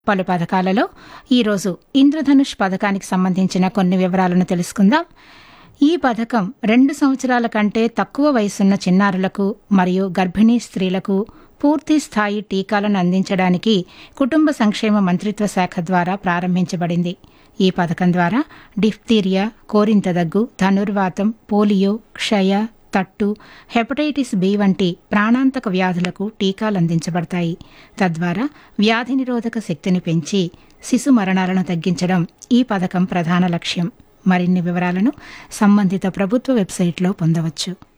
పలు పథకాలలో ఈరోజు ఇంద్రధనుష్ పథకానికి సంబంధించిన కొన్ని వివరాలను తెలుసుకుందాం ఈ పథకం రెండు సంవత్సరాల కంటే తక్కువ వయసున్న చిన్నారులకు మరియు గర్భిణీ స్త్రీలకు పూర్తి స్థాయి టీకాలను అందించడానికి కుటుంబ సంక్షేమ మంత్రిత్వ శాఖ ద్వారా ప్రారంభించబడింది ఈ పథకం ద్వారా డిఫ్తీరియా కోరింత దగ్గు ధనుర్వాతం పోలియో క్షయ తట్టు హెపటైటిస్ బి వంటి ప్రాణాంతక వ్యాధులకు టీకాలు అందించబడతాయి తద్వారా వ్యాధి నిరోధక శక్తిని పెంచి శిశు మరణాలను తగ్గించడం ఈ పథకం ప్రధాన లక్ష్యం మరిన్ని వివరాలను సంబంధిత ప్రభుత్వ వెబ్సైట్లో పొందవచ్చు